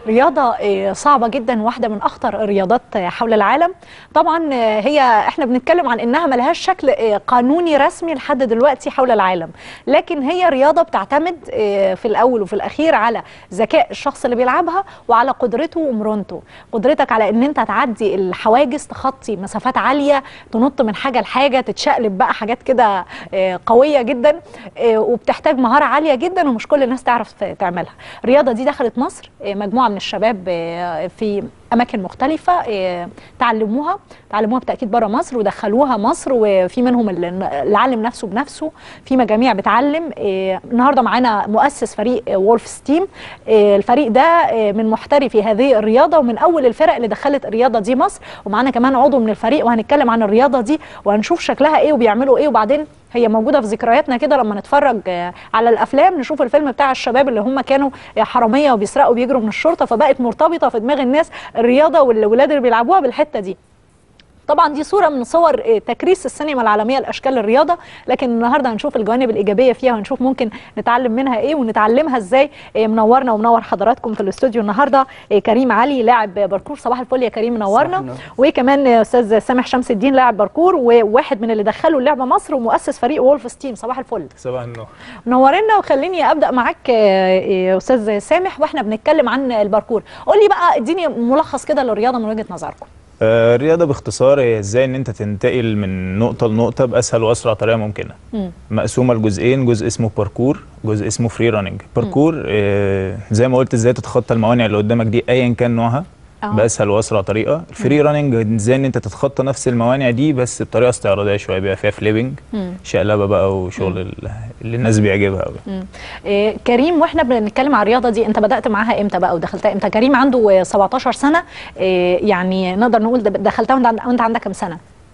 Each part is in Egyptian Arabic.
رياضة آه، صعبة جدا واحدة من أخطر الرياضات آه، حول العالم طبعا آه، هي احنا بنتكلم عن إنها ملهاش شكل آه، قانوني رسمي لحد دلوقتي حول العالم لكن هي رياضة بتعتمد آه، في الأول وفي الأخير على ذكاء الشخص اللي بيلعبها وعلى قدرته ومرونته قدرتك على إن أنت تعدي الحواجز تخطي مسافات عالية تنط من حاجة لحاجة تتشقلب بقى حاجات كده آه، قوية جدا آه، وبتحتاج مهارة عالية جدا ومش كل الناس تعرف تعملها الرياضة دي دخلت مصر آه، مجموعة من الشباب آه، في أماكن مختلفة آه، تعلموها تعلموها بالتأكيد بره مصر ودخلوها مصر وفي منهم اللي اللي علم نفسه بنفسه في مجاميع بتعلم آه، النهارده معانا مؤسس فريق آه، وولف ستيم آه، الفريق ده آه، من محترفي هذه الرياضة ومن أول الفرق اللي دخلت الرياضة دي مصر ومعانا كمان عضو من الفريق وهنتكلم عن الرياضة دي وهنشوف شكلها إيه وبيعملوا إيه وبعدين هي موجوده في ذكرياتنا كده لما نتفرج آه، على الافلام نشوف الفيلم بتاع الشباب اللي هم كانوا آه، حراميه وبيسرقوا وبيجروا من الشرطه فبقت مرتبطه في دماغ الناس الرياضه والولاد اللي بيلعبوها بالحته دي طبعا دي صوره من صور آه، تكريس السينما العالميه لاشكال الرياضه لكن النهارده هنشوف الجوانب الايجابيه فيها وهنشوف ممكن نتعلم منها ايه ونتعلمها ازاي آه، منورنا ومنور حضراتكم في الاستوديو النهارده آه، كريم علي لاعب باركور صباح الفل يا كريم منورنا النور. وكمان آه، استاذ سامح شمس الدين لاعب باركور وواحد من اللي دخلوا اللعبه مصر ومؤسس فريق وولف ستيم صباح الفل صباح النور منورنا وخليني ابدا معاك آه، آه، استاذ سامح واحنا بنتكلم عن الباركور قول لي بقى اديني ملخص كده للرياضه من وجهه نظركم آه، الرياضة باختصار هي ازاي ان انت تنتقل من نقطة لنقطة بأسهل وأسرع طريقة ممكنة مم. مقسومة لجزئين جزء اسمه باركور جزء اسمه فري راننج باركور آه، زي ما قلت ازاي تتخطى الموانع اللي قدامك دي ايا كان نوعها آه. بأسهل وأسرع طريقة الفري راننج ازاي ان انت تتخطى نفس الموانع دي بس بطريقة استعراضية شوية بيبقى فيها فليبنج مم. شقلبة بقى وشغل ال- اللي الناس بيعجبها قوي مم. آه، كريم واحنا بنتكلم عن الرياضه دي انت بدات معاها امتى بقى ودخلتها امتى كريم عنده آه، 17 سنه آه، يعني نقدر نقول ده- دخلتها وانت عند- وانت عندك كام سنه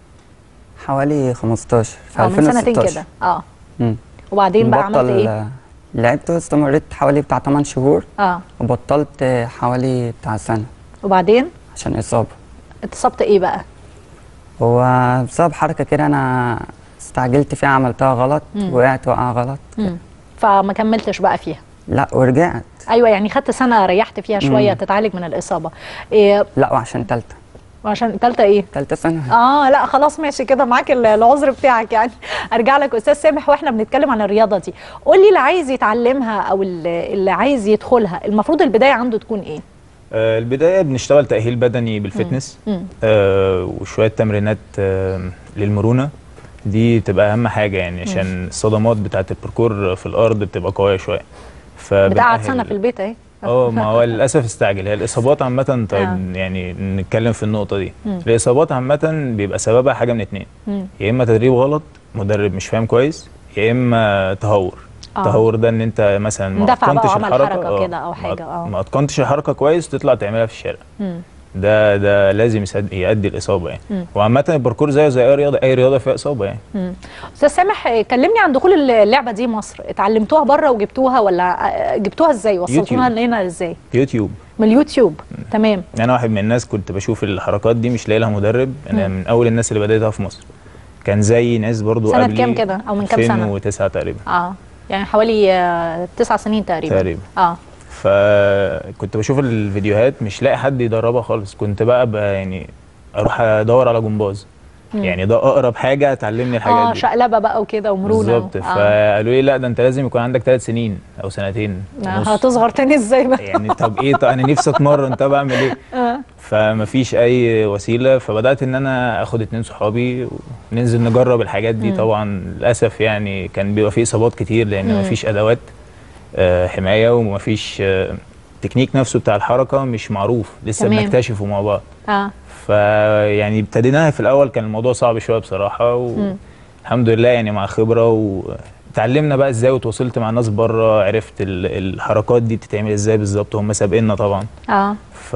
حوالي 15 في اه من سنتين 2016 كده اه مم. وبعدين بقى عملت مبطل ايه آه، لعبت واستمريت حوالي بتاع 8 شهور اه وبطلت آه، حوالي بتاع سنة وبعدين عشان إصابة اتصبت ايه بقى هو بسبب حركة كده أنا استعجلت فيها عملتها غلط مم. وقعت وقعة غلط مم. فما كملتش بقى فيها لا ورجعت ايوه يعني خدت سنه ريحت فيها شويه مم. تتعالج من الاصابه إيه لا وعشان تالتة وعشان تالتة ايه تالتة سنة اه لا خلاص ماشي كده معاك ال- العذر بتاعك يعني ارجع لك استاذ سامح واحنا بنتكلم عن الرياضه دي قول لي اللي عايز يتعلمها او اللي اللي عايز يدخلها المفروض البدايه عنده تكون ايه آه، البداية بنشتغل تأهيل بدني بالفتنس مم. آه، وشوية تمرينات آه، للمرونة دي تبقى أهم حاجة يعني عشان الصدمات بتاعة الباركور في الأرض بتبقى قوية شوية بتقعد فبنأهل- سنه في البيت اهي اه ما هو للاسف استعجل هي الاصابات عامه طيب آه. يعني نتكلم في النقطه دي مم. الاصابات عامه بيبقى سببها حاجه من اتنين مم. يا اما تدريب غلط مدرب مش فاهم كويس يا اما تهور آه. التهور ده ان انت مثلا ما اندفع بقى اتقنتش وعمل الحركه حركة آه، كده أو ما- حاجة، آه. ما اتقنتش الحركه كويس تطلع تعملها في الشارع مم. ده ده لازم يسد- يؤدي الاصابه يعني مم. وعامه الباركور زيه زي اي رياضه اي رياضه فيها اصابه يعني مم. استاذ سامح آه، كلمني عن دخول اللعبه دي مصر اتعلمتوها بره وجبتوها ولا آه، جبتوها ازاي وصلتوها يوتيوب. لنا ازاي يوتيوب من اليوتيوب تمام انا واحد من الناس كنت بشوف الحركات دي مش لاقي لها مدرب انا مم. من اول الناس اللي بداتها في مصر كان زي ناس برضو سنة قبلي كام كده؟ أو من كام سنة؟ 2009 تقريبا اه يعني حوالي آه، تسع سنين تقريبا تقريبا. اه فكنت بشوف الفيديوهات مش لاقي حد يدربها خالص كنت بقى, بقى يعني اروح ادور على جمباز مم. يعني ده اقرب حاجه تعلمني الحاجات اه دي شقلبه بقى وكده ومرونه بالظبط آه. فقالوا لي لا ده انت لازم يكون عندك ثلاث سنين او سنتين ونص. هتصغر تاني ازاي بقى يعني طب ايه طب انا نفسي اتمرن طب اعمل ايه آه. فمفيش اي وسيله فبدات ان انا اخد اتنين صحابي وننزل نجرب الحاجات دي مم. طبعا للاسف يعني كان بيبقى فيه اصابات كتير لان مم. مفيش ادوات آه، حمايه ومفيش آه، التكنيك نفسه بتاع الحركه مش معروف لسه تمام. بنكتشفه مع بعض اه فيعني ابتديناها في الاول كان الموضوع صعب شويه بصراحه مم. والحمد لله يعني مع خبره وتعلمنا بقى ازاي وتواصلت مع ناس بره عرفت ال- الحركات دي بتتعمل ازاي بالظبط هم سابقنا طبعا اه ف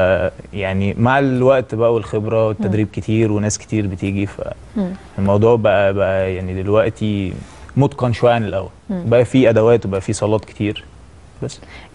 يعني مع الوقت بقى والخبره والتدريب كتير وناس كتير بتيجي مم. فالموضوع بقى بقى يعني دلوقتي متقن شويه عن الاول مم. بقى في ادوات وبقى في صالات كتير بس